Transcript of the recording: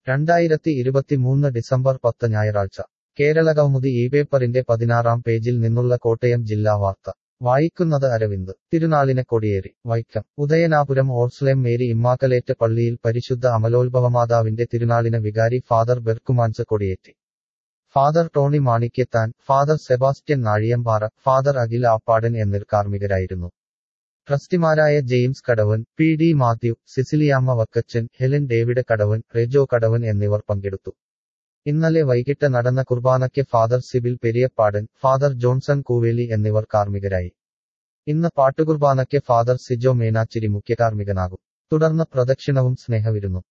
രണ്ടായിരത്തി ഇരുപത്തിമൂന്ന് ഡിസംബർ പത്ത് ഞായറാഴ്ച കേരളകൗമുദി ഈ പേപ്പറിന്റെ പതിനാറാം പേജിൽ നിന്നുള്ള കോട്ടയം ജില്ലാ വാർത്ത വായിക്കുന്നത് അരവിന്ദ് തിരുനാളിനെ കൊടിയേറി വൈക്കം ഉദയനാപുരം ഓർസ്ലേം മേരി ഇമ്മാക്കലേറ്റ് പള്ളിയിൽ പരിശുദ്ധ അമലോത്ഭവമാതാവിന്റെ തിരുനാളിന് വികാരി ഫാദർ ബെർക്കുമാൻസ് കൊടിയേറ്റി father Tony Manikyathan father Sebastian Nazhiyampara father Akhil Appadan എന്നിവർ കാർമ്മികരായിരുന്നു ട്രസ്റ്റിമാരായ James Kadavan P D Mathew Ciciliyamma Vakkachan Helen David Kadavan Rejo Kadavan എന്നിവർ പങ്കെടുത്തു ഇന്നലെ വൈകിട്ട് നടന്ന കുർബാനയ്ക്ക് father Sibil Periyappadan father Johnson Kooveli എന്നിവർ കാർമ്മികരായി ഇന്ന് പാട്ടുകുർബാനയ്ക്ക് ഫാദർ സിജോ മേനാച്ചിരി മുഖ്യകാർമ്മികനാകും തുടർന്ന് പ്രദക്ഷിണവും സ്നേഹവിരുന്നും